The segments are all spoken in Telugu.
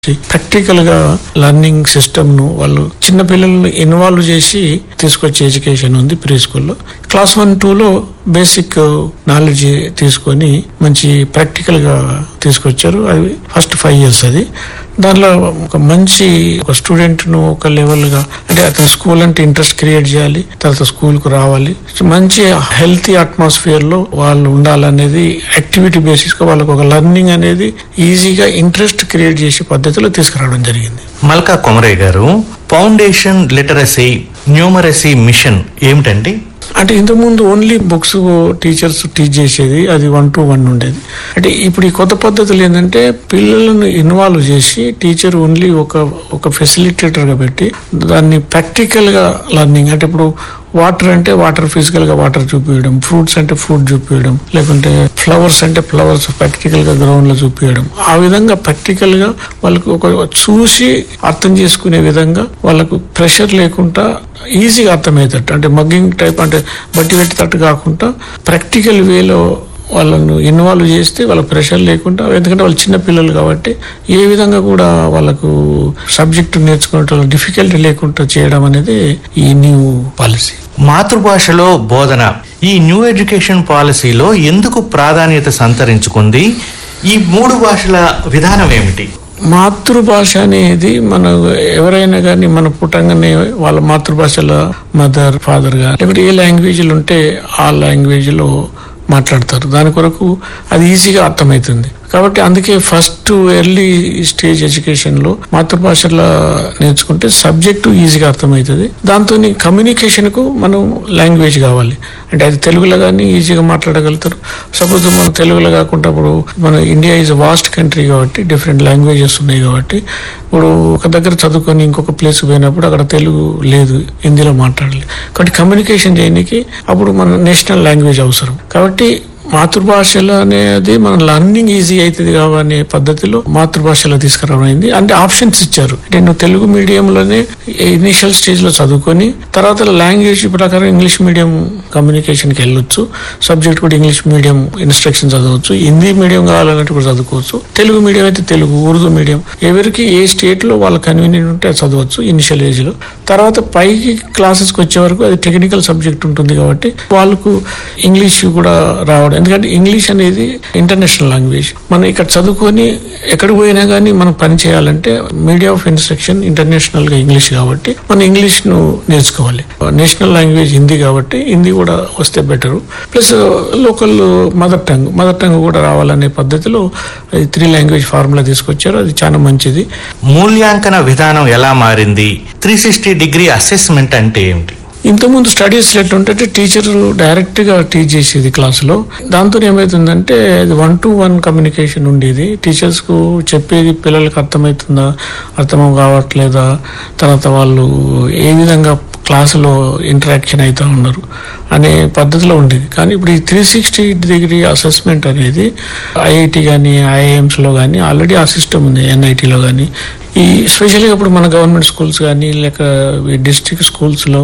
ప్రాక్టికల్ గా లర్నింగ్ సిస్టమ్ ను వాళ్ళు చిన్న పిల్లల్ని ఇన్వాల్వ్ చేసి తీసుకొచ్చే ఎడ్యుకేషన్ ఉంది ప్రీ స్కూల్లో క్లాస్ వన్ టూ లో బేసిక్ నాలెడ్జ్ తీసుకొని మంచి ప్రాక్టికల్ గా తీసుకొచ్చారు అది ఫస్ట్ ఫైవ్ ఇయర్స్ అది దానిలో ఒక మంచి ఒక స్టూడెంట్ ను ఒక లెవెల్ గా అంటే అతని స్కూల్ అంటే ఇంట్రెస్ట్ క్రియేట్ చేయాలి తర్వాత స్కూల్ కు రావాలి మంచి హెల్తీ అట్మాస్ఫియర్ లో వాళ్ళు ఉండాలనేది యాక్టివిటీ బేసిస్ గా వాళ్ళకి ఒక లర్నింగ్ అనేది ఈజీగా ఇంట్రెస్ట్ క్రియేట్ చేసే పద్ధతిలో తీసుకురావడం జరిగింది మల్కా కొమరయ్య గారు ఫౌండేషన్ లిటరసీ న్యూమరసీ మిషన్ ఏమిటండి అంటే ఇంతకుముందు ఓన్లీ బుక్స్ టీచర్స్ టీచ్ చేసేది అది వన్ టు వన్ ఉండేది అంటే ఇప్పుడు ఈ కొత్త పద్ధతులు ఏంటంటే పిల్లలను ఇన్వాల్వ్ చేసి టీచర్ ఓన్లీ ఒక ఒక ఫెసిలిటేటర్ గా పెట్టి దాన్ని ప్రాక్టికల్ గా లర్నింగ్ అంటే ఇప్పుడు వాటర్ అంటే వాటర్ ఫిజికల్ గా వాటర్ చూపించడం ఫ్రూట్స్ అంటే ఫ్రూట్ చూపించడం లేకుంటే ఫ్లవర్స్ అంటే ఫ్లవర్స్ ప్రాక్టికల్ గా గ్రౌండ్ లో చూపించడం ఆ విధంగా ప్రాక్టికల్ గా వాళ్ళకు ఒక చూసి అర్థం చేసుకునే విధంగా వాళ్ళకు ప్రెషర్ లేకుండా ఈజీగా అర్థమయ్యేటట్టు అంటే మగ్గింగ్ టైప్ అంటే బట్టి పెట్టేటట్టు కాకుండా ప్రాక్టికల్ వేలో వాళ్ళను ఇన్వాల్వ్ చేస్తే వాళ్ళకి ప్రెషర్ లేకుండా ఎందుకంటే వాళ్ళు చిన్న పిల్లలు కాబట్టి ఏ విధంగా కూడా వాళ్ళకు సబ్జెక్ట్ నేర్చుకునే డిఫికల్టీ లేకుండా చేయడం అనేది ఈ న్యూ పాలసీ మాతృభాషలో బోధన ఈ న్యూ ఎడ్యుకేషన్ పాలసీలో ఎందుకు ప్రాధాన్యత సంతరించుకుంది ఈ మూడు భాషల విధానం ఏమిటి మాతృభాష అనేది మన ఎవరైనా కానీ మన పుట్టంగానే వాళ్ళ మాతృభాషలో మదర్ ఫాదర్ గా లేకపోతే ఏ లాంగ్వేజ్లు ఉంటే ఆ లాంగ్వేజ్ లో మాట్లాడతారు దాని కొరకు అది ఈజీగా అర్థమవుతుంది కాబట్టి అందుకే ఫస్ట్ ఎర్లీ స్టేజ్ ఎడ్యుకేషన్ లో మాతృభాషలో నేర్చుకుంటే సబ్జెక్టు ఈజీగా అర్థమవుతుంది దాంతో కమ్యూనికేషన్ కు మనం లాంగ్వేజ్ కావాలి అంటే అది తెలుగులో కానీ ఈజీగా మాట్లాడగలుగుతారు సపోజ్ మనం తెలుగులో కాకుండా ఇప్పుడు మన ఇండియా ఈజ్ వాస్ట్ కంట్రీ కాబట్టి డిఫరెంట్ లాంగ్వేజెస్ ఉన్నాయి కాబట్టి ఇప్పుడు ఒక దగ్గర చదువుకొని ఇంకొక ప్లేస్ పోయినప్పుడు అక్కడ తెలుగు లేదు హిందీలో మాట్లాడాలి కాబట్టి కమ్యూనికేషన్ చేయడానికి అప్పుడు మన నేషనల్ లాంగ్వేజ్ అవసరం కాబట్టి మాతృభాషలో అనేది మన లర్నింగ్ ఈజీ అవుతుంది కావనే పద్ధతిలో మాతృభాషలో తీసుకురావడం అయింది అంటే ఆప్షన్స్ ఇచ్చారు నేను తెలుగు మీడియంలోనే ఇనిషియల్ స్టేజ్ లో చదువుకొని తర్వాత లాంగ్వేజ్ ప్రకారం ఇంగ్లీష్ మీడియం కమ్యూనికేషన్ కి వెళ్ళొచ్చు సబ్జెక్ట్ కూడా ఇంగ్లీష్ మీడియం ఇన్స్ట్రక్షన్ చదవచ్చు హిందీ మీడియం కావాలంటే కూడా చదువుకోవచ్చు తెలుగు మీడియం అయితే తెలుగు ఉర్దూ మీడియం ఎవరికి ఏ స్టేట్ లో వాళ్ళ కన్వీనియంట్ ఉంటే అది చదవచ్చు ఇనిషియల్ ఏజ్ లో తర్వాత పైకి క్లాసెస్కి వచ్చే వరకు అది టెక్నికల్ సబ్జెక్ట్ ఉంటుంది కాబట్టి వాళ్ళకు ఇంగ్లీష్ కూడా రావడం ఎందుకంటే ఇంగ్లీష్ అనేది ఇంటర్నేషనల్ లాంగ్వేజ్ మనం ఇక్కడ చదువుకొని ఎక్కడికి పోయినా కానీ మనం పని చేయాలంటే మీడియా ఆఫ్ ఇన్స్ట్రక్షన్ ఇంటర్నేషనల్ గా ఇంగ్లీష్ కాబట్టి మనం ఇంగ్లీష్ ను నేర్చుకోవాలి నేషనల్ లాంగ్వేజ్ హిందీ కాబట్టి హిందీ కూడా వస్తే better plus local mother tongue mother tongue కూడా రావాలనే పద్ధతిలో త్రీ లాంగ్వేజ్ ఫార్ములా తీసుకొచ్చారు అది చాలా మంచిది మూల్యాంకన విధానం ఎలా మారింది త్రీ సిక్స్టీ డిగ్రీ అసెస్మెంట్ అంటే ఏమిటి ఇంతకుముందు స్టడీస్ ఎట్లుంటే టీచర్ డైరెక్ట్ గా టీచ్ చేసేది క్లాసులో దాంతో ఏమవుతుందంటే అది వన్ టు వన్ కమ్యూనికేషన్ ఉండేది టీచర్స్ కు చెప్పేది పిల్లలకు అర్థమవుతుందా అర్థం కావట్లేదా తర్వాత వాళ్ళు ఏ విధంగా క్లాసులో ఇంటరాక్షన్ అవుతూ ఉన్నారు అనే పద్ధతిలో ఉండేది కానీ ఇప్పుడు ఈ త్రీ సిక్స్టీ డిగ్రీ అసెస్మెంట్ అనేది ఐఐటి కానీ ఐఐఎంస్ లో కానీ ఆల్రెడీ ఆ సిస్టమ్ ఉంది ఎన్ఐటిలో కానీ ఈ స్పెషల్గా ఇప్పుడు మన గవర్నమెంట్ స్కూల్స్ కానీ లేక డిస్ట్రిక్ట్ స్కూల్స్లో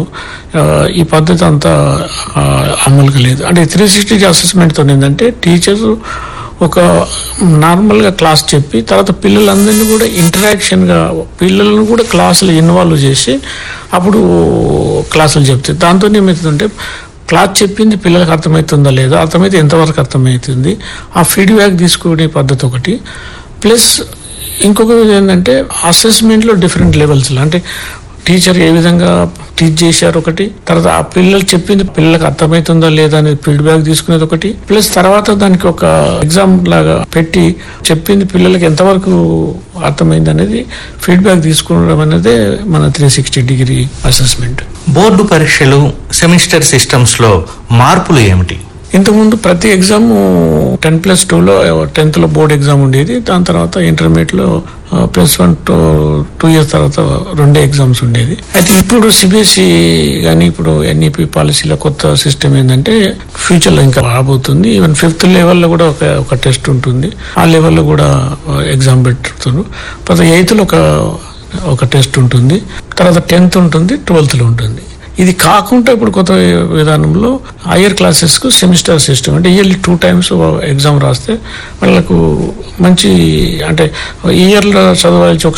ఈ పద్ధతి అంతా ఆ, అమలుగా లేదు అంటే త్రీ సిక్స్టీ అసెస్మెంట్తో ఏంటంటే టీచర్ ఒక నార్మల్గా క్లాస్ చెప్పి తర్వాత పిల్లలందరినీ కూడా ఇంటరాక్షన్గా పిల్లలను కూడా క్లాసులు ఇన్వాల్వ్ చేసి అప్పుడు క్లాసులు చెప్తాయి దాంతో ఏమవుతుందంటే క్లాస్ చెప్పింది పిల్లలకు అర్థమవుతుందా లేదా అర్థమైతే ఎంతవరకు అర్థమవుతుంది ఆ ఫీడ్బ్యాక్ తీసుకునే పద్ధతి ఒకటి ప్లస్ ఇంకొక విధం ఏంటంటే అసెస్మెంట్లో డిఫరెంట్ లెవెల్స్ అంటే టీచర్ ఏ విధంగా టీచ్ చేశారు ఒకటి తర్వాత ఆ పిల్లలు చెప్పింది పిల్లలకు అర్థమవుతుందా లేదా అనేది ఫీడ్బ్యాక్ తీసుకునేది ఒకటి ప్లస్ తర్వాత దానికి ఒక ఎగ్జామ్ లాగా పెట్టి చెప్పింది పిల్లలకి ఎంతవరకు అర్థమైంది అనేది ఫీడ్బ్యాక్ తీసుకోవడం అనేది మన three sixty degree assessment board పరీక్షలు సెమిస్టర్ సిస్టమ్స్ లో మార్పులు ఏమిటి ఇంతకుముందు ప్రతి ఎగ్జామ్ టెన్ ప్లస్ టూలో టెన్త్ లో బోర్డ్ ఎగ్జామ్ ఉండేది దాని తర్వాత ఇంటర్మీడియట్ లో plus one two two years తర్వాత రెండే ఎగ్జామ్స్ ఉండేది అయితే ఇప్పుడు సిబిఎస్ఈ కానీ ఇప్పుడు ఎన్ఈపి పాలసీలో కొత్త సిస్టమ్ ఏంటంటే ఫ్యూచర్ లో ఇంకా రాబోతుంది ఈవెన్ ఫిఫ్త్ లెవెల్లో కూడా ఒక ఒక టెస్ట్ ఉంటుంది ఆ లెవెల్లో కూడా ఎగ్జామ్ పెడుతున్నారు తర్వాత ఎయిత్ లో ఒక ఒక టెస్ట్ ఉంటుంది తర్వాత టెన్త్ ఉంటుంది ట్వెల్త్ లో ఉంటుంది ఇది కాకుండా ఇప్పుడు కొత్త విధానంలో హయ్యర్ క్లాసెస్ కు సెమిస్టర్ సిస్టమ్ అంటే ఇయర్లీ టూ టైమ్స్ ఎగ్జామ్ రాస్తే వాళ్ళకు మంచి అంటే ఇయర్లో చదవాల్సి ఒక